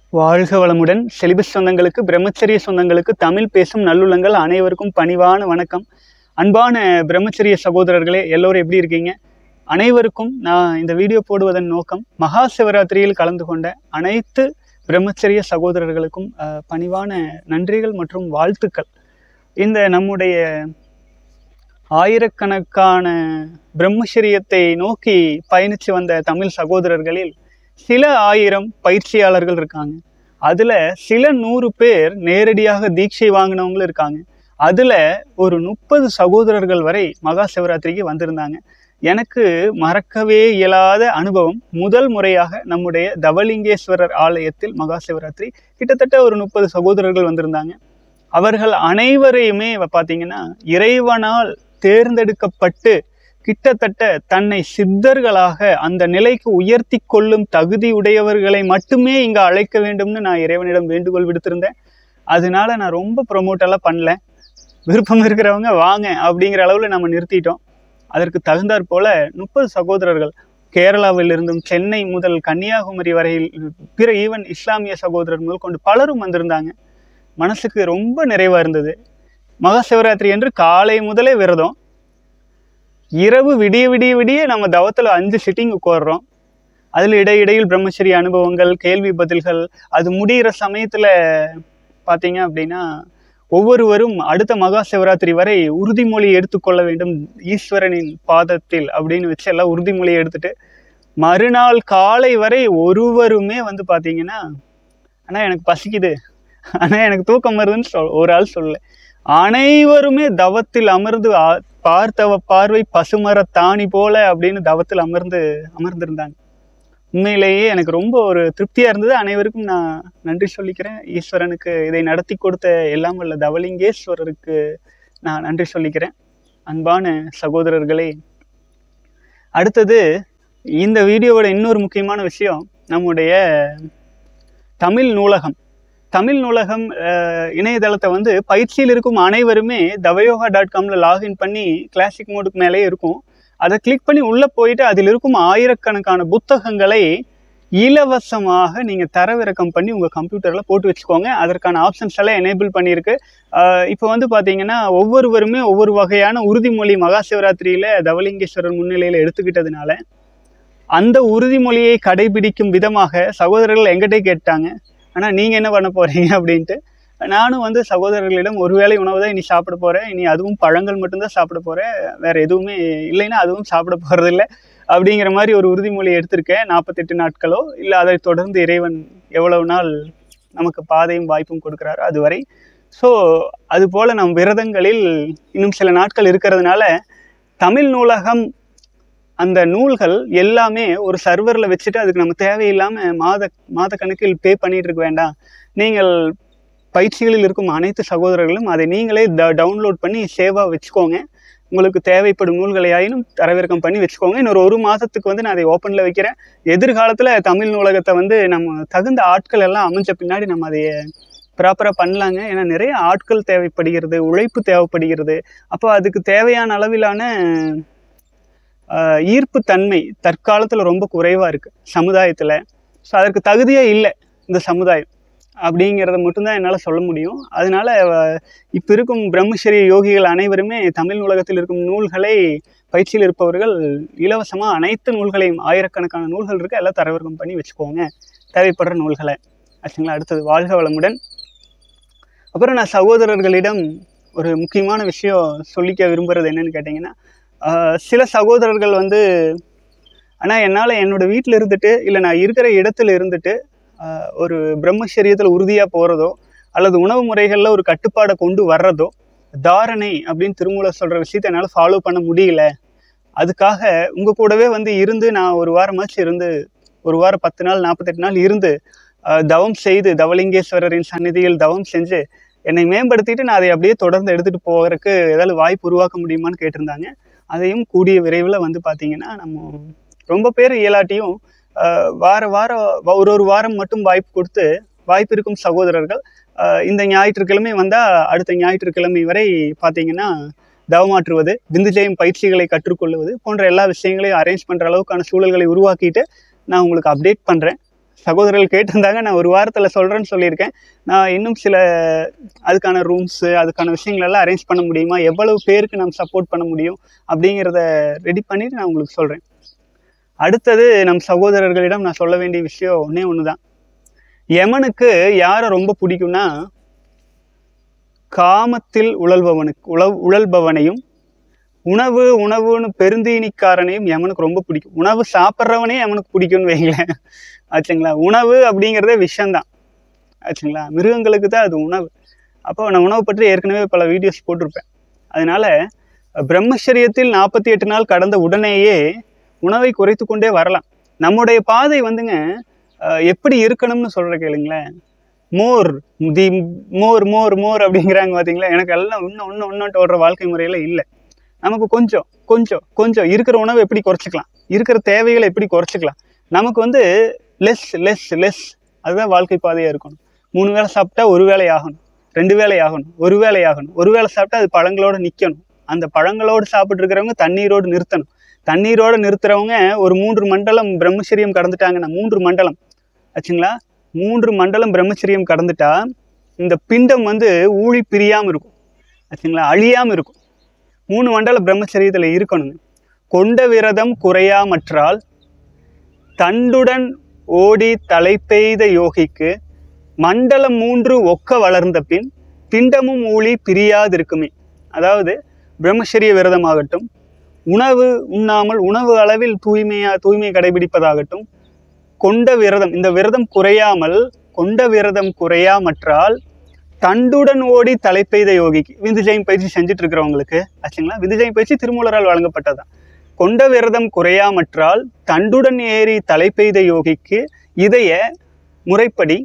வாழ்க வளமுடன் செலிபஸ் சொந்தங்களுக்கு பிரம்மச்சரிய சொந்தங்களுக்கு தமிழ் பேசும் நல்லுள்ளங்கள் அனைவருக்கும் பணிவான வணக்கம் அன்பான பிரம்மச்சரிய சகோதரர்களே எல்லோரும் எப்படி இருக்கீங்க அனைவருக்கும் நான் இந்த வீடியோ போடுவதன் நோக்கம் மகா சிவராத்திரியில் கலந்து கொண்ட அனைத்து பிரம்மச்சரிய சகோதரர்களுக்கும் அஹ், பணிவான நன்றிகள் மற்றும் வாழ்த்துக்கள் இந்த நம்முடைய ஆயிரக்கணக்கான பிரம்மச்சரியத்தை நோக்கி பயணித்து வந்த தமிழ் சகோதரர்களில் சில ஆயிரம் பயிற்சியாளர்கள் இருக்காங்க அதுல சில நூறு பேர் நேரடியாக தீட்சை வாங்கினவங்களும் இருக்காங்க அதுல ஒரு முப்பது சகோதரர்கள் வரை மகா சிவராத்திரிக்கு வந்திருந்தாங்க எனக்கு மறக்கவே இயலாத அனுபவம் முதல் முறையாக நம்முடைய தவலிங்கேஸ்வரர் ஆலயத்தில் மகா சிவராத்திரி கிட்டத்தட்ட ஒரு முப்பது சகோதரர்கள் வந்திருந்தாங்க அவர்கள் அனைவரையுமே பார்த்தீங்கன்னா இறைவனால் தேர்ந்தெடுக்கப்பட்டு கிட்டத்தட்ட தன்னை சித்தர்களாக அந்த நிலைக்கு உயர்த்தி கொள்ளும் தகுதி உடையவர்களை மட்டுமே இங்க அழைக்க வேண்டும்னு நான் இறைவனிடம் வேண்டுகோள் விடுத்திருந்தேன் அதனால நான் ரொம்ப ப்ரொமோட்டெல்லாம் பண்ணல விருப்பம் இருக்கிறவங்க வாங்க அப்படிங்கிற அளவில் நம்ம நிறுத்திட்டோம் அதற்கு தகுந்தாற் போல முப்பது சகோதரர்கள் கேரளாவில் இருந்தும் சென்னை முதல் கன்னியாகுமரி வரையில் பிற ஈவன் இஸ்லாமிய சகோதரர் முதல் கொண்டு பலரும் வந்திருந்தாங்க மனசுக்கு ரொம்ப நிறைவா இருந்தது மகா சிவராத்திரி என்று காலை முதலே விரதம் இரவு விடிய விடிய விடிய நம்ம தவத்தில் அஞ்சு சிட்டிங் உட்கார்றோம் அதில் இடையிடையில் பிரம்மச்சரிய அனுபவங்கள் கேள்வி பதில்கள் அது முடிகிற சமயத்தில் பார்த்தீங்க அப்படின்னா ஒவ்வொருவரும் அடுத்த மகா சிவராத்திரி வரை உறுதிமொழி எடுத்துக்கொள்ள வேண்டும் ஈஸ்வரனின் பாதத்தில் அப்படின்னு வச்சு எல்லாம் உறுதிமொழியை எடுத்துட்டு மறுநாள் காலை வரை ஒருவருமே வந்து பார்த்தீங்கன்னா அண்ணா எனக்கு பசிக்குது அண்ணா எனக்கு தூக்கம் வருதுன்னு சொல் ஒரு ஆள் சொல்லல அனைவருமே தவத்தில் அமர்ந்து ஆ- பார்த்தவ பார்வை பசுமர தாணி போல அப்படின்னு தவத்தில் அமர்ந்து அமர்ந்திருந்தாங்க உண்மையிலேயே எனக்கு ரொம்ப ஒரு திருப்தியா இருந்தது அனைவருக்கும் நான் நன்றி சொல்லிக்கிறேன் ஈஸ்வரனுக்கு இதை நடத்தி கொடுத்த எல்லாம் வல்ல தவலிங்கேஸ்வரருக்கு நான் நன்றி சொல்லிக்கிறேன் அன்பான சகோதரர்களே அடுத்தது இந்த வீடியோவோட இன்னொரு முக்கியமான விஷயம் நம்முடைய தமிழ் நூலகம் தமிழ் நூலகம் அஹ், இணையதளத்தை வந்து பயிற்சியில் இருக்கும் அனைவருமே தவயோகா டாட் காமில் லாகின் பண்ணி கிளாசிக் மோடுக்கு மேலே இருக்கும் அதை கிளிக் பண்ணி உள்ளே போயிட்டு அதில் இருக்கும் ஆயிரக்கணக்கான புத்தகங்களை இலவசமாக நீங்கள் தரவிறக்கம் பண்ணி உங்கள் கம்ப்யூட்டரில் போட்டு வச்சுக்கோங்க அதற்கான ஆப்ஷன்ஸ் எல்லாம் எனேபிள் பண்ணியிருக்கு இப்போ வந்து பார்த்தீங்கன்னா ஒவ்வொருவருமே ஒவ்வொரு வகையான உறுதிமொழி மகா சிவராத்திரியில் தவலிங்கேஸ்வரர் முன்னிலையில் எடுத்துக்கிட்டதுனால அந்த உறுதிமொழியை கடைபிடிக்கும் விதமாக சகோதரர்கள் எங்கிட்டே கேட்டாங்க ஆனால் நீங்கள் என்ன பண்ண போகிறீங்க அப்படின்ட்டு நானும் வந்து சகோதரர்களிடம் ஒருவேளை உணவு தான் இனி சாப்பிட போகிறேன் இனி அதுவும் பழங்கள் மட்டும்தான் சாப்பிட போகிறேன் வேறு எதுவுமே இல்லைன்னா அதுவும் சாப்பிட போகிறதில்ல அப்படிங்கிற மாதிரி ஒரு உறுதிமொழி எடுத்திருக்கேன் நாற்பத்தெட்டு நாட்களோ இல்லை அதை தொடர்ந்து இறைவன் எவ்வளவு நாள் நமக்கு பாதையும் வாய்ப்பும் கொடுக்குறாரோ அதுவரை ஸோ அதுபோல் நம் விரதங்களில் இன்னும் சில நாட்கள் இருக்கிறதுனால தமிழ் நூலகம் அந்த நூல்கள் எல்லாமே ஒரு சர்வரில் வச்சுட்டு அதுக்கு நம்ம தேவையில்லாமல் மாத மாத கணக்கில் பே பண்ணிட்டு இருக்க வேண்டாம் நீங்கள் பயிற்சிகளில் இருக்கும் அனைத்து சகோதரர்களும் அதை நீங்களே ட டவுன்லோட் பண்ணி சேவாக வச்சுக்கோங்க உங்களுக்கு தேவைப்படும் நூல்களை ஆயினும் தரவிறக்கம் பண்ணி வச்சுக்கோங்க இன்னொரு ஒரு மாதத்துக்கு வந்து நான் அதை ஓப்பனில் வைக்கிறேன் எதிர்காலத்தில் தமிழ் நூலகத்தை வந்து நம்ம தகுந்த ஆட்கள் எல்லாம் அமைஞ்ச பின்னாடி நம்ம அதை ப்ராப்பராக பண்ணலாங்க ஏன்னா நிறைய ஆட்கள் தேவைப்படுகிறது உழைப்பு தேவைப்படுகிறது அப்போ அதுக்கு தேவையான அளவிலான ஆஹ் ஈர்ப்பு தன்மை தற்காலத்தில் ரொம்ப குறைவாக இருக்குது சமுதாயத்தில் ஸோ அதற்கு தகுதியே இல்லை இந்த சமுதாயம் அப்படிங்கிறத மட்டும்தான் என்னால் சொல்ல முடியும் அதனால இப்போ இருக்கும் பிரம்மச்சரிய யோகிகள் அனைவருமே தமிழ் நூலகத்தில் இருக்கும் நூல்களை பயிற்சியில் இருப்பவர்கள் இலவசமாக அனைத்து நூல்களையும் ஆயிரக்கணக்கான நூல்கள் இருக்குது எல்லாம் தரவிறக்கம் பண்ணி வச்சுக்கோங்க தேவைப்படுற நூல்களை ஆச்சுங்களா அடுத்தது வாழ்க வளமுடன் அப்புறம் நான் சகோதரர்களிடம் ஒரு முக்கியமான விஷயம் சொல்லிக்க விரும்புகிறது என்னன்னு கேட்டிங்கன்னா ஆஹ் சில சகோதரர்கள் வந்து ஆனால் என்னால் என்னோட வீட்டில் இருந்துட்டு இல்லை நான் இருக்கிற இடத்துல இருந்துட்டு ஆஹ் ஒரு பிரம்மச்சரியத்தில் உறுதியாக போகிறதோ அல்லது உணவு முறைகளில் ஒரு கட்டுப்பாடை கொண்டு வர்றதோ தாரணை அப்படின்னு திருமூலர் சொல்கிற விஷயத்தை என்னால் ஃபாலோ பண்ண முடியல அதுக்காக உங்கள் கூடவே வந்து இருந்து நான் ஒரு வாரமாச்சும் இருந்து ஒரு வாரம் பத்து நாள் நாற்பத்தெட்டு நாள் இருந்து ஆஹ் தவம் செய்து தவலிங்கேஸ்வரரின் சந்நிதியில் தவம் செஞ்சு என்னை மேம்படுத்திட்டு நான் அதை அப்படியே தொடர்ந்து எடுத்துகிட்டு போகிறதுக்கு ஏதாவது வாய்ப்பு உருவாக்க முடியுமான்னு கேட்டிருந்தாங்க அதையும் கூடிய விரைவில் வந்து பார்த்தீங்கன்னா நம்ம ரொம்ப பேர் இயலாட்டியும் ஆஹ் வார வாரம் வ- ஒரு ஒரு வாரம் மட்டும் வாய்ப்பு கொடுத்து வாய்ப்பு இருக்கும் சகோதரர்கள் ஆஹ் இந்த ஞாயிற்றுக்கிழமை வந்தால் அடுத்த ஞாயிற்றுக்கிழமை வரை பார்த்தீங்கன்னா தவமாற்றுவது விந்துஜெயம் பயிற்சிகளை கற்றுக்கொள்வது போன்ற எல்லா விஷயங்களையும் அரேஞ்ச் பண்ணுற அளவுக்கான சூழல்களை உருவாக்கிட்டு நான் உங்களுக்கு அப்டேட் பண்ணுறேன் சகோதரர்கள் கேட்டிருந்தாங்க நான் ஒரு வாரத்தில் சொல்கிறேன்னு சொல்லியிருக்கேன் நான் இன்னும் சில அதுக்கான ரூம்ஸு அதுக்கான விஷயங்கள் எல்லாம் அரேஞ்ச் பண்ண முடியுமா எவ்வளவு பேருக்கு நம்ம சப்போர்ட் பண்ண முடியும் அப்படிங்கிறத ரெடி பண்ணிட்டு நான் உங்களுக்கு சொல்கிறேன் அடுத்தது நம் சகோதரர்களிடம் நான் சொல்ல வேண்டிய விஷயம் ஒன்றே ஒன்று தான் யமனுக்கு யாரை ரொம்ப பிடிக்கும்னா காமத்தில் உழல்பவனுக்கு உழவு உழல்பவனையும் உணவு உணவுன்னு பெருந்தீனிக்காரனையும் யமனுக்கு ரொம்ப பிடிக்கும் உணவு சாப்பிட்றவனே யமனுக்கு பிடிக்கும்னு வைங்களேன் ஆச்சுங்களா உணவு அப்படிங்கிறதே விஷயம்தான் ஆச்சுங்களா மிருகங்களுக்கு தான் அது உணவு அப்போ நான் உணவு பற்றி ஏற்கனவே பல வீடியோஸ் போட்டிருப்பேன் அதனால பிரம்மச்சரியத்தில் நாற்பத்தி எட்டு நாள் கடந்த உடனேயே உணவை குறைத்து கொண்டே வரலாம் நம்முடைய பாதை வந்துங்க அஹ், எப்படி இருக்கணும்னு சொல்ற கேளுங்களேன் மோர் தி மோர் மோர் மோர் அப்படிங்கிறாங்க பார்த்தீங்களா எனக்கு எல்லாம் இன்னும் இன்னும் இன்னும் ஓடுற வாழ்க்கை முறையில் இல்லை நமக்கு கொஞ்சம் கொஞ்சம் கொஞ்சம் இருக்கிற உணவை எப்படி குறைச்சிக்கலாம் இருக்கிற தேவைகளை எப்படி குறைச்சிக்கலாம் நமக்கு வந்து லெஸ் லெஸ் லெஸ் அதுதான் வாழ்க்கை பாதையாக இருக்கணும் மூணு வேளை சாப்பிட்டா ஒரு வேளை ஆகணும் ரெண்டு வேளை ஆகணும் ஒரு வேளை ஆகணும் ஒரு வேளை சாப்பிட்டா அது பழங்களோட நிற்கணும் அந்த பழங்களோடு சாப்பிட்டு இருக்கிறவங்க தண்ணீரோடு நிறுத்தணும் தண்ணீரோடு நிறுத்துறவங்க ஒரு மூன்று மண்டலம் பிரம்மச்சரியம் கடந்துட்டாங்கன்னா மூன்று மண்டலம் ஆச்சுங்களா மூன்று மண்டலம் பிரம்மச்சரியம் கடந்துட்டா இந்த பிண்டம் வந்து ஊழி பிரியாமல் இருக்கும் ஆச்சுங்களா அழியாமல் இருக்கும் மூணு மண்டல பிரம்மச்சரியத்தில் இருக்கணுங்க கொண்ட விரதம் குறையாமற்றால் தண்டுடன் ஓடி தலை பெய்த யோகிக்கு மண்டலம் மூன்று ஒக்க வளர்ந்த பின் பிண்டமும் ஊழி பிரியாதிருக்குமே அதாவது பிரம்மச்சரிய விரதமாகட்டும் உணவு உண்ணாமல் உணவு அளவில் தூய்மையா தூய்மை கடைபிடிப்பதாகட்டும் கொண்ட விரதம் இந்த விரதம் குறையாமல் கொண்ட விரதம் குறையாமற்றால் தண்டுடன் ஓடி தலை பெய்த யோகிக்கு விந்துஜயம் பயிற்சி செஞ்சுட்டு இருக்கிறவங்களுக்கு ஆச்சுங்களா விந்துஜயம் பயிற்சி திருமூலரால் வழங்கப்பட்டதுதான் கொண்ட விரதம் குறையாமற்றால் தண்டுடன் ஏறி தலை பெய்த யோகிக்கு இதய முறைப்படி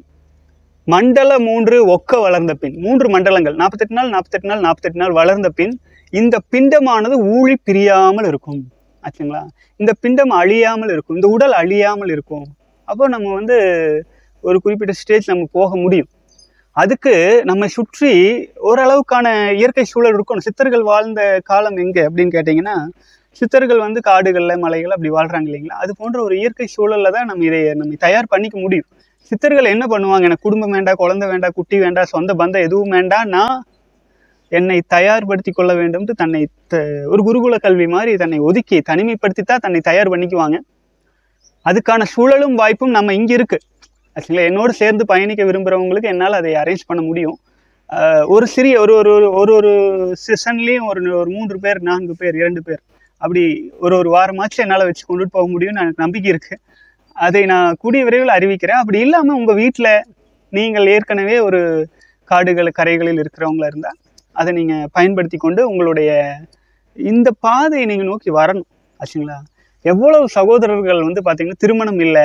மண்டல மூன்று ஒக்க வளர்ந்த பின் மூன்று மண்டலங்கள் நாற்பத்தெட்டு நாள் நாற்பத்தெட்டு நாள் நாற்பத்தெட்டு நாள் வளர்ந்த பின் இந்த பிண்டமானது ஊழி பிரியாமல் இருக்கும் ஆச்சுங்களா இந்த பிண்டம் அழியாமல் இருக்கும் இந்த உடல் அழியாமல் இருக்கும் அப்போ நம்ம வந்து ஒரு குறிப்பிட்ட ஸ்டேஜ் நம்ம போக முடியும் அதுக்கு நம்மை சுற்றி ஓரளவுக்கான இயற்கை சூழல் இருக்கணும் சித்தர்கள் வாழ்ந்த காலம் எங்கே அப்படின்னு கேட்டிங்கன்னா சித்தர்கள் வந்து காடுகளில் மலைகள் அப்படி வாழ்றாங்க இல்லைங்களா அது போன்ற ஒரு இயற்கை சூழல்ல தான் நம்ம இதை நம்ம தயார் பண்ணிக்க முடியும் சித்தர்கள் என்ன பண்ணுவாங்க எனக்கு குடும்பம் வேண்டாம் குழந்தை வேண்டாம் குட்டி வேண்டாம் சொந்த பந்தம் எதுவும் வேண்டாம் நான் என்னை தயார்படுத்தி கொள்ள வேண்டும்ட்டு தன்னை த- ஒரு குருகுல கல்வி மாதிரி தன்னை ஒதுக்கி தனிமைப்படுத்தி தான் தன்னை தயார் பண்ணிக்குவாங்க அதுக்கான சூழலும் வாய்ப்பும் நம்ம இங்கே இருக்கு ஆக்சுவலாக என்னோடு சேர்ந்து பயணிக்க விரும்புகிறவங்களுக்கு என்னால் அதை அரேஞ்ச் பண்ண முடியும் ஆஹ் ஒரு சிறிய ஒரு ஒரு ஒரு- ஒரு ஒரு செஷன்லேயும் ஒரு ஒரு மூன்று பேர் நான்கு பேர் இரண்டு பேர் அப்படி ஒரு ஒரு வாரமாச்சும் என்னால் வச்சு கொண்டுட்டு போக முடியும்னு எனக்கு நம்பிக்கை இருக்குது அதை நான் கூடிய விரைவில் அறிவிக்கிறேன் அப்படி இல்லாமல் உங்கள் வீட்டில் நீங்கள் ஏற்கனவே ஒரு காடுகள் கரைகளில் இருக்கிறவங்களா இருந்தால் அதை நீங்கள் பயன்படுத்தி கொண்டு உங்களுடைய இந்த பாதையை நீங்கள் நோக்கி வரணும் ஆச்சுங்களா எவ்வளவு சகோதரர்கள் வந்து பார்த்தீங்கன்னா திருமணம் இல்லை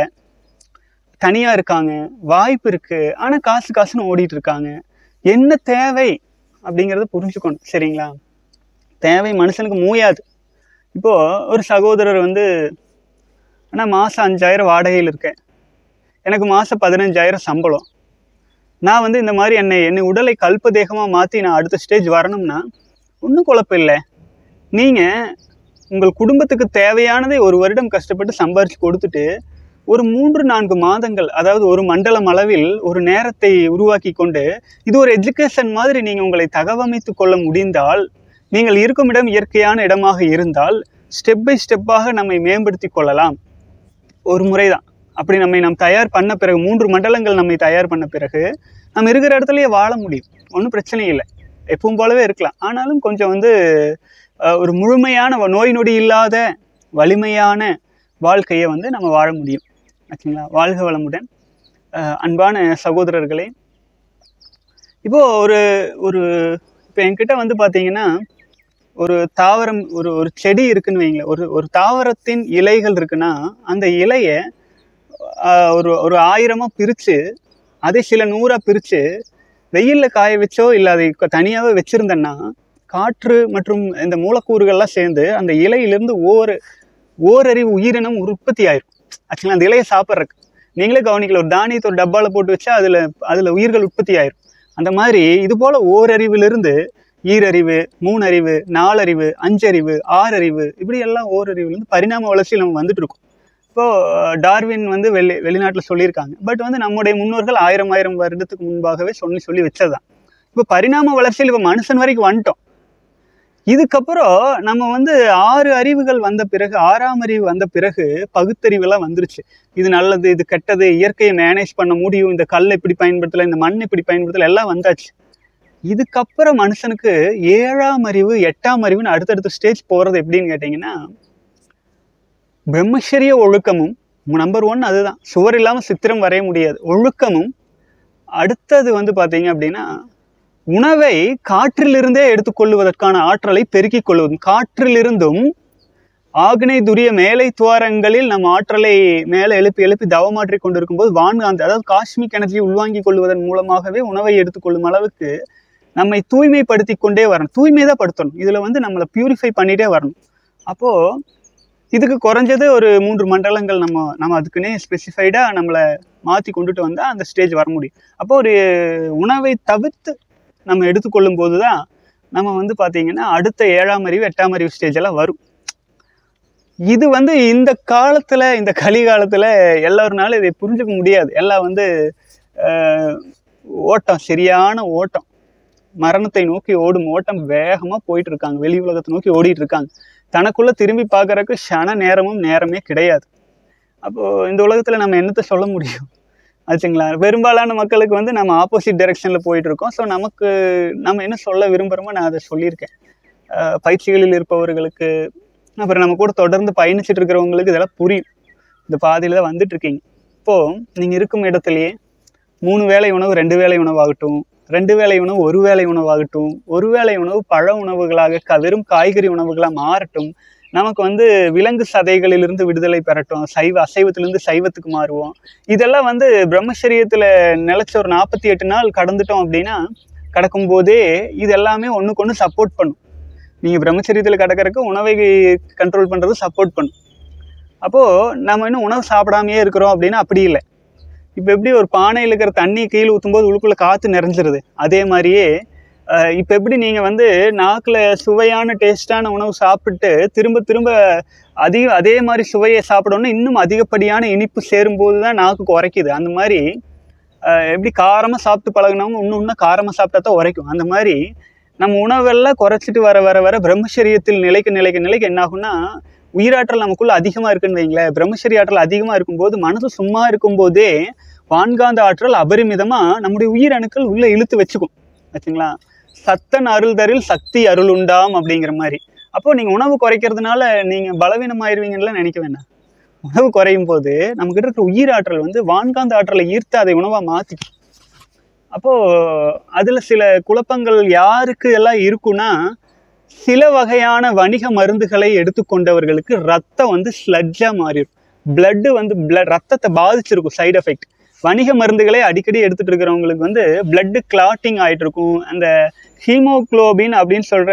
தனியாக இருக்காங்க வாய்ப்பு இருக்குது ஆனால் காசு காசுன்னு ஓடிட்டு இருக்காங்க என்ன தேவை அப்படிங்கிறத புரிஞ்சுக்கணும் சரிங்களா தேவை மனுஷனுக்கு மூயாது இப்போது ஒரு சகோதரர் வந்து ஆனால் மாதம் அஞ்சாயிரம் வாடகையில் இருக்கேன் எனக்கு மாதம் பதினஞ்சாயிரம் சம்பளம் நான் வந்து இந்த மாதிரி என்னை என்னை உடலை கல்ப தேகமாக மாற்றி நான் அடுத்த ஸ்டேஜ் வரணும்னா ஒன்றும் குழப்பம் இல்லை நீங்கள் உங்கள் குடும்பத்துக்கு தேவையானதை ஒரு வருடம் கஷ்டப்பட்டு சம்பாரித்து கொடுத்துட்டு ஒரு மூன்று நான்கு மாதங்கள் அதாவது ஒரு மண்டலம் அளவில் ஒரு நேரத்தை உருவாக்கி கொண்டு இது ஒரு எஜுகேஷன் மாதிரி நீங்கள் உங்களை தகவமைத்து கொள்ள முடிந்தால் நீங்கள் இருக்கும் இடம் இயற்கையான இடமாக இருந்தால் ஸ்டெப் பை ஸ்டெப்பாக நம்மை மேம்படுத்தி கொள்ளலாம் ஒரு முறை தான் அப்படி நம்மை நாம் தயார் பண்ண பிறகு மூன்று மண்டலங்கள் நம்மை தயார் பண்ண பிறகு நம்ம இருக்கிற இடத்துலயே வாழ முடியும் ஒன்றும் பிரச்சனை இல்லை எப்பவும் போலவே இருக்கலாம் ஆனாலும் கொஞ்சம் வந்து அஹ், ஒரு முழுமையான வ- நோய் நொடி இல்லாத வலிமையான வாழ்க்கையை வந்து நம்ம வாழ முடியும் ஓகேங்களா வாழ்க வளமுடன் அஹ், அன்பான சகோதரர்களே இப்போ ஒரு ஒரு இப்போ என்கிட்ட வந்து பார்த்தீங்கன்னா ஒரு தாவரம் ஒரு ஒரு செடி இருக்குன்னு வைங்களேன் ஒரு ஒரு தாவரத்தின் இலைகள் இருக்குன்னா அந்த இலையை ஆஹ், ஒரு ஒரு ஆயிரமா பிரித்து அதை சில நூறாக பிரித்து வெயிலில் காய வச்சோ இல்லை அதை க- தனியாகவே வச்சுருந்தேன்னா காற்று மற்றும் இந்த மூலக்கூறுகள்லாம் சேர்ந்து அந்த இலையிலிருந்து ஓர் ஓரறிவு உயிரினம் உற்பத்தி ஆயிரும் ஆக்சுவலாக அந்த இலையை சாப்பிட்றதுக்கு நீங்களே கவனிக்கல ஒரு தானியத்தை ஒரு டப்பாவில் போட்டு வச்சா அதில் அதில் உயிர்கள் உற்பத்தி ஆயிரும் அந்த மாதிரி இது போல் ஓரறிவிலிருந்து ஈரறிவு மூணறிவு நாலறிவு அஞ்சறிவு ஆறறிவு இப்படி எல்லாம் ஓரறிவுலேருந்து பரிணாம வளர்ச்சியில் நம்ம வந்துட்டு இருக்கோம் இப்போ டார்வின் வந்து வெளி வெளிநாட்டில் சொல்லியிருக்காங்க பட் வந்து நம்முடைய முன்னோர்கள் ஆயிரம் ஆயிரம் வருடத்துக்கு முன்பாகவே சொல்லி சொல்லி வச்சதுதான் இப்போ பரிணாம வளர்ச்சியில் இப்போ மனுஷன் வரைக்கும் வந்துட்டோம் இதுக்கப்புறம் நம்ம வந்து ஆறு அறிவுகள் வந்த பிறகு ஆறாம் அறிவு வந்த பிறகு பகுத்தறிவெல்லாம் வந்துருச்சு இது நல்லது இது கெட்டது இயற்கையை மேனேஜ் பண்ண முடியும் இந்த கல் இப்படி பயன்படுத்தல இந்த மண் இப்படி பயன்படுத்தல எல்லாம் வந்தாச்சு இதுக்கப்புறம் மனுஷனுக்கு ஏழாம் அறிவு எட்டாம் அறிவுன்னு அடுத்தடுத்த ஸ்டேஜ் போகிறது எப்படின்னு கேட்டிங்கன்னா பிரம்மச்சரிய ஒழுக்கமும் நம்பர் ஒன் அதுதான் சுவர் இல்லாமல் சித்திரம் வரைய முடியாது ஒழுக்கமும் அடுத்தது வந்து பார்த்தீங்க அப்படின்னா உணவை காற்றிலிருந்தே எடுத்துக்கொள்வதற்கான ஆற்றலை பெருக்கிக் கொள்வதும் காற்றிலிருந்தும் ஆக்னை துரிய மேலை துவாரங்களில் நம் ஆற்றலை மேலே எழுப்பி எழுப்பி தவமாற்றி கொண்டிருக்கும் போது வான்காந்த அதாவது காஸ்மிக் எனர்ஜி உள்வாங்கிக் கொள்வதன் மூலமாகவே உணவை எடுத்துக்கொள்ளும் அளவுக்கு நம்மை தூய்மைப்படுத்தி கொண்டே வரணும் தூய்மை தான் படுத்தணும் இதில் வந்து நம்மளை பியூரிஃபை பண்ணிட்டே வரணும் அப்போது இதுக்கு குறைஞ்சது ஒரு மூன்று மண்டலங்கள் நம்ம நம்ம அதுக்குன்னே ஸ்பெசிஃபைடாக நம்மளை மாற்றி கொண்டுட்டு வந்தால் அந்த ஸ்டேஜ் வர முடியும் அப்போ ஒரு உணவை தவிர்த்து நம்ம எடுத்துக்கொள்ளும் போது தான் நம்ம வந்து பார்த்தீங்கன்னா அடுத்த ஏழாம் அறிவு எட்டாம் அறிவு ஸ்டேஜ் எல்லாம் வரும் இது வந்து இந்த காலத்தில் இந்த கலி காலத்தில் எல்லாருனாலும் இதை புரிஞ்சுக்க முடியாது எல்லாம் வந்து ஆஹ், ஓட்டம் சரியான ஓட்டம் மரணத்தை நோக்கி ஓடும் ஓட்டம் வேகமாக போயிட்டு இருக்காங்க வெளி உலகத்தை நோக்கி ஓடிட்டு இருக்காங்க தனக்குள்ள திரும்பி பார்க்கறதுக்கு க்ஷண நேரமும் நேரமே கிடையாது அப்போ இந்த உலகத்துல நம்ம என்னத்தை சொல்ல முடியும் ஆச்சுங்களா பெரும்பாலான மக்களுக்கு வந்து நம்ம ஆப்போசிட் டைரக்ஷன்ல போயிட்டு இருக்கோம் ஸோ நமக்கு நம்ம என்ன சொல்ல விரும்புகிறோமோ நான் அதை சொல்லியிருக்கேன் அஹ் பயிற்சிகளில் இருப்பவர்களுக்கு அப்புறம் நம்ம கூட தொடர்ந்து பயணிச்சுட்டு இருக்கிறவங்களுக்கு இதெல்லாம் புரியும் இந்த பாதையில தான் வந்துட்டு இருக்கீங்க இப்போ நீங்க இருக்கும் இடத்துலயே மூணு வேளை உணவு ரெண்டு வேளை உணவாகட்டும் ரெண்டு வேளை உணவு ஒரு வேளை உணவாகட்டும் ஒரு வேளை உணவு பழ உணவுகளாக க வெறும் காய்கறி உணவுகளாக மாறட்டும் நமக்கு வந்து விலங்கு சதைகளிலிருந்து விடுதலை பெறட்டும் சைவ அசைவத்திலிருந்து சைவத்துக்கு மாறுவோம் இதெல்லாம் வந்து பிரம்மச்சரியத்தில் நிலச்ச ஒரு நாற்பத்தி எட்டு நாள் கடந்துட்டோம் அப்படின்னா கடக்கும் போதே இது எல்லாமே ஒன்றுக்கு ஒன்று சப்போர்ட் பண்ணும் நீங்கள் பிரம்மச்சரியத்தில் கிடக்கறதுக்கு உணவை கண்ட்ரோல் பண்ணுறது சப்போர்ட் பண்ணும் அப்போது நம்ம இன்னும் உணவு சாப்பிடாமையே இருக்கிறோம் அப்படின்னா அப்படி இல்லை இப்போ எப்படி ஒரு பானையில் இருக்கிற தண்ணி கீழே ஊற்றும்போது உள்ளுக்குள்ளே காற்று நிறைஞ்சிருது அதே மாதிரியே இப்போ எப்படி நீங்கள் வந்து நாக்கில் சுவையான டேஸ்டான உணவு சாப்பிட்டு திரும்ப திரும்ப அதிக அதே மாதிரி சுவையை சாப்பிடணும்னா இன்னும் அதிகப்படியான இனிப்பு சேரும்போது தான் நாக்கு குறைக்குது அந்த மாதிரி அஹ், எப்படி காரமாக சாப்பிட்டு பழகுனவங்க இன்னும் இன்னும் காரமாக சாப்பிட்டா தான் உரைக்கும் அந்த மாதிரி நம்ம உணவெல்லாம் குறைச்சிட்டு வர வர வர பிரம்மச்சரியத்தில் நிலைக்க நிலைக்க நிலைக்க என்ன ஆகும்னா உயிராற்றல் நமக்குள்ள அதிகமாக இருக்குன்னு வைங்களேன் பிரம்மச்சரிய ஆற்றல் அதிகமாக இருக்கும்போது மனசு சும்மா இருக்கும்போதே வான்காந்த ஆற்றல் அபரிமிதமாக நம்முடைய உயிரணுக்கள் உள்ளே இழுத்து வச்சுக்கும் ஆச்சுங்களா சத்தன் அருள் தரில் சக்தி அருள் உண்டாம் அப்படிங்கிற மாதிரி அப்போ நீங்க உணவு குறைக்கிறதுனால நீங்க பலவீனமாயிருவீங்கன்னு நினைக்க வேண்டாம் உணவு குறையும் போது நம்ம கிட்ட இருக்கிற உயிராற்றல் வந்து வான்காந்த ஆற்றலை ஈர்த்து அதை உணவா மாத்திக்கும் அப்போ அதுல சில குழப்பங்கள் யாருக்கு எல்லாம் இருக்குன்னா சில வகையான வணிக மருந்துகளை எடுத்துக்கொண்டவர்களுக்கு ரத்தம் வந்து ஸ்லட்ஜா மாறிடும் பிளட்டு வந்து blood ரத்தத்தை பாதிச்சிருக்கும் சைடு எஃபெக்ட் வணிக மருந்துகளை அடிக்கடி எடுத்துட்டு இருக்கிறவங்களுக்கு வந்து பிளட்டு கிளாட்டிங் ஆயிட்டு இருக்கும் அந்த ஹீமோகுளோபின் அப்படின்னு சொல்ற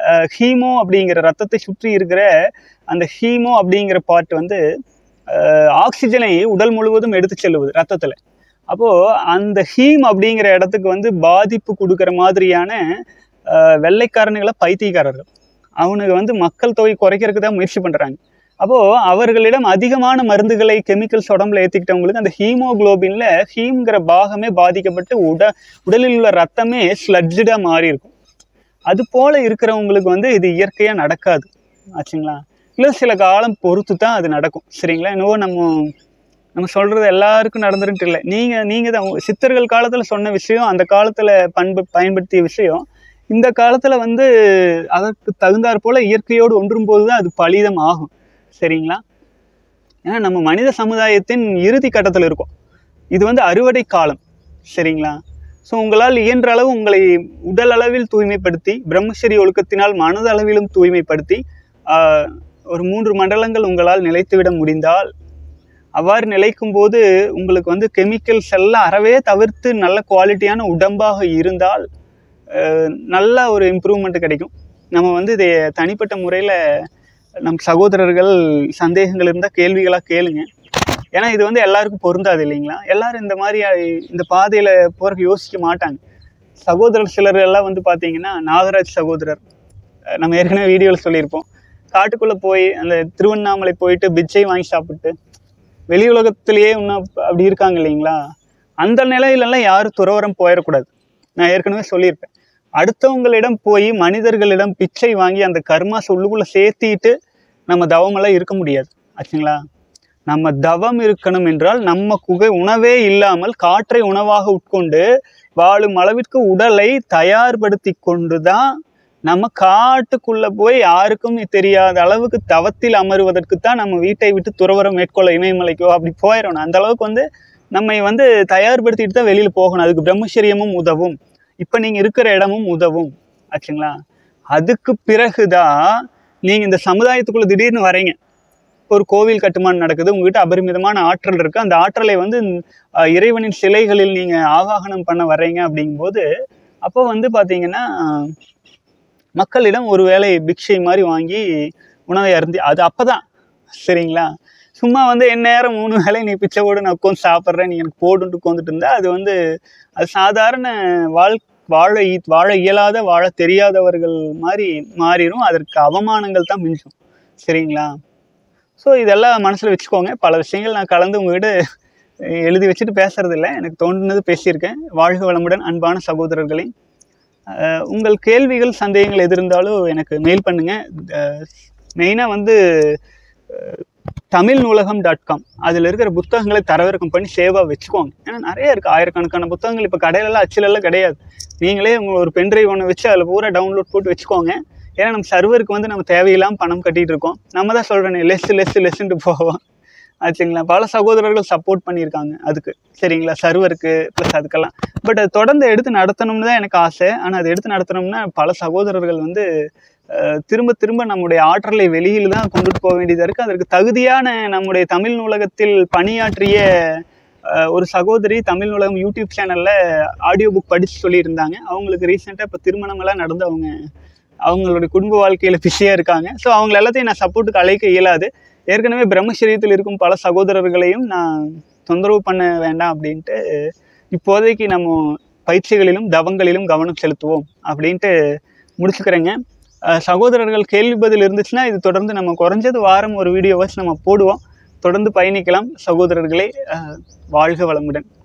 ஹீமோ அப்படிங்கிற ரத்தத்தை சுற்றி இருக்கிற அந்த ஹீமோ அப்படிங்கிற பார்ட் வந்து அஹ், ஆக்சிஜனை உடல் முழுவதும் எடுத்து செல்லுவது ரத்தத்துல அப்போ அந்த ஹீம் அப்படிங்கிற இடத்துக்கு வந்து பாதிப்பு கொடுக்கிற மாதிரியான அஹ், வெள்ளைக்காரனுகளை பைத்தியக்காரர்கள் அவனுக்கு வந்து மக்கள் தொகை குறைக்கிறதுக்கு தான் முயற்சி பண்றாங்க அப்போ அவர்களிடம் அதிகமான மருந்துகளை கெமிக்கல்ஸ் உடம்புல ஏற்றிக்கிட்டவங்களுக்கு அந்த ஹீமோகுளோபின்ல ஹீம்ங்கிற பாகமே பாதிக்கப்பட்டு உட உடலில் உள்ள ரத்தமே ஸ்லட்ஜாக மாறி இருக்கும் அது போல இருக்கிறவங்களுக்கு வந்து இது இயற்கையா நடக்காது ஆச்சுங்களா இல்லை சில காலம் பொறுத்து தான் அது நடக்கும் சரிங்களா என்னவோ நம்ம நம்ம சொல்றது எல்லாருக்கும் நடந்துருன்ட்டு இல்லை நீங்க நீங்க தான் உங்க சித்தர்கள் காலத்துல சொன்ன விஷயம் அந்த காலத்துல பண்பு பயன்படுத்திய விஷயம் இந்த காலத்துல வந்து அதற்கு தகுந்தாற் போல இயற்கையோடு ஒன்றும் போது தான் அது பலிதம் ஆகும் சரிங்களா ஏன்னா நம்ம மனித சமுதாயத்தின் இறுதி கட்டத்தில் இருக்கோம் இது வந்து அறுவடை காலம் சரிங்களா ஸோ உங்களால் இயன்ற அளவு உங்களை உடல் அளவில் தூய்மைப்படுத்தி பிரம்மச்சரிய ஒழுக்கத்தினால் மனதளவிலும் தூய்மைப்படுத்தி ஆஹ், ஒரு மூன்று மண்டலங்கள் உங்களால் நிலைத்துவிட முடிந்தால் அவ்வாறு நிலைக்கும் போது உங்களுக்கு வந்து கெமிக்கல்ஸ் எல்லாம் அறவே தவிர்த்து நல்ல குவாலிட்டியான உடம்பாக இருந்தால் அஹ், நல்ல ஒரு இம்ப்ரூவ்மெண்ட் கிடைக்கும் நம்ம வந்து இதை தனிப்பட்ட முறையில் நம் சகோதரர்கள் சந்தேகங்கள் இருந்தால் கேள்விகளாக கேளுங்க ஏன்னா இது வந்து எல்லாருக்கும் பொருந்தாது இல்லைங்களா எல்லாரும் இந்த மாதிரி அஹ், இந்த பாதையில் போகிறக்கு யோசிக்க மாட்டாங்க சகோதரர் சிலர் எல்லாம் வந்து பார்த்தீங்கன்னா நாகராஜ் சகோதரர் அஹ், நம்ம ஏற்கனவே வீடியோவில் சொல்லியிருப்போம் காட்டுக்குள்ளே போய் அந்த திருவண்ணாமலை போயிட்டு பிச்சை வாங்கி சாப்பிட்டு வெளி உலகத்திலேயே இன்னும் அப்ப- அப்படி இருக்காங்க இல்லைங்களா அந்த நிலையிலெல்லாம் யாரும் துறவரம் போயிடக்கூடாது நான் ஏற்கனவே சொல்லியிருப்பேன் அடுத்தவங்களிடம் போய் மனிதர்களிடம் பிச்சை வாங்கி அந்த கர்மாஸ் உள்ளுக்குள்ள சேர்த்திட்டு நம்ம தவமெல்லாம் இருக்க முடியாது ஆச்சுங்களா நம்ம தவம் இருக்கணும் என்றால் நம்ம குகை உணவே இல்லாமல் காற்றை உணவாக உட்கொண்டு வாழும் அளவிற்கு உடலை தயார்படுத்தி கொண்டு தான் நம்ம காட்டுக்குள்ள போய் யாருக்கும் தெரியாத அளவுக்கு தவத்தில் அமருவதற்கு தான் நம்ம வீட்டை விட்டு துறவரம் மேற்கொள்ள இமயமலைக்கோ அப்படி போயிடணும் அந்த அளவுக்கு வந்து நம்மை வந்து தயார்படுத்திட்டு தான் வெளியில போகணும் அதுக்கு பிரம்மச்சரியமும் உதவும் இப்போ நீங்க இருக்கிற இடமும் உதவும் ஆச்சுங்களா அதுக்கு பிறகுதான் நீங்க இந்த சமுதாயத்துக்குள்ள திடீர்னு வரீங்க ஒரு கோவில் கட்டுமானம் நடக்குது உங்ககிட்ட அபரிமிதமான ஆற்றல் இருக்கு அந்த ஆற்றலை வந்து அஹ், இறைவனின் சிலைகளில் நீங்க ஆவாகனம் பண்ண வர்றீங்க அப்படிங்கும்போது அப்போ வந்து பாத்தீங்கன்னா மக்களிடம் ஒரு வேளை பிக்ஷை மாதிரி வாங்கி உணவை அருந்தி அது அப்பதான் சரிங்களா சும்மா வந்து என் நேரம் மூணு வேளை நீ பிச்சை போடு நான் உட்காந்து சாப்பிட்றேன் நீ எனக்கு போடுன்ட்டு உட்காந்துட்டு இருந்தா அது வந்து அது சாதாரண வாழ் வாழ இ- வாழ இயலாத வாழ தெரியாதவர்கள் மாதிரி மாறிடும் அதற்கு அவமானங்கள் தான் மிஞ்சும் சரிங்களா ஸோ இதெல்லாம் மனசில் வச்சுக்கோங்க பல விஷயங்கள் நான் கலந்து உங்ககிட்ட அஹ், எழுதி வச்சுட்டு பேசுறது இல்லை எனக்கு தோன்றினது பேசியிருக்கேன் வாழ்க வளமுடன் அன்பான சகோதரர்களே அஹ், உங்கள் கேள்விகள் சந்தேகங்கள் எது இருந்தாலும் எனக்கு மெயில் பண்ணுங்க மெயினாக வந்து அஹ், தமிழ் நூலகம் டாட் காம் அதில் இருக்கிற புத்தகங்களை தரவிறக்கம் பண்ணி சேவாக வச்சுக்கோங்க ஏன்னா நிறைய இருக்குது ஆயிரக்கணக்கான புத்தகங்கள் இப்போ கடையிலலாம் அச்சிலெல்லாம் கிடையாது நீங்களே உங்கள் ஒரு பென்ட்ரைவ் ஒன்று வச்சு அதில் பூரா டவுன்லோட் போட்டு வச்சுக்கோங்க ஏன்னா நம்ம சர்வருக்கு வந்து நம்ம தேவையில்லாம பணம் கட்டிட்டு இருக்கோம் நம்ம தான் சொல்கிறேன் லெஸ் லெஸ் லெஸ்ன்ட்டு போவோம் ஆச்சுங்களா பல சகோதரர்கள் சப்போர்ட் பண்ணியிருக்காங்க அதுக்கு சரிங்களா சர்வருக்கு ப்ளஸ் அதுக்கெல்லாம் பட் அது தொடர்ந்து எடுத்து நடத்தணும்னு தான் எனக்கு ஆசை ஆனால் அது எடுத்து நடத்தணும்னா பல சகோதரர்கள் வந்து அஹ், திரும்ப திரும்ப நம்முடைய ஆற்றலை வெளியில் தான் கொண்டுட்டு போக வேண்டியதாக இருக்குது அதற்கு தகுதியான நம்முடைய தமிழ் நூலகத்தில் பணியாற்றிய அஹ், ஒரு சகோதரி தமிழ் நூலகம் யூடியூப் சேனலில் ஆடியோ புக் படித்து சொல்லியிருந்தாங்க அவங்களுக்கு ரீசெண்டாக இப்போ திருமணமெல்லாம் நடந்து அவங்க அவங்களுடைய குடும்ப வாழ்க்கையில் பிஸியாக இருக்காங்க ஸோ அவங்க எல்லாத்தையும் நான் சப்போர்ட்டுக்கு அழைக்க இயலாது ஏற்கனவே பிரம்மச்சரியத்தில் இருக்கும் பல சகோதரர்களையும் நான் தொந்தரவு பண்ண வேண்டாம் அப்படின்ட்டு இப்போதைக்கு நம்ம பயிற்சிகளிலும் தவங்களிலும் கவனம் செலுத்துவோம் அப்படின்ட்டு முடிச்சுக்கிறேங்க அஹ் சகோதரர்கள் கேள்வி பதில் இருந்துச்சுன்னா இது தொடர்ந்து நம்ம குறைஞ்சது வாரம் ஒரு வீடியோவாச்சும் நம்ம போடுவோம் தொடர்ந்து பயணிக்கலாம் சகோதரர்களே அஹ் வாழ்க வளமுடன்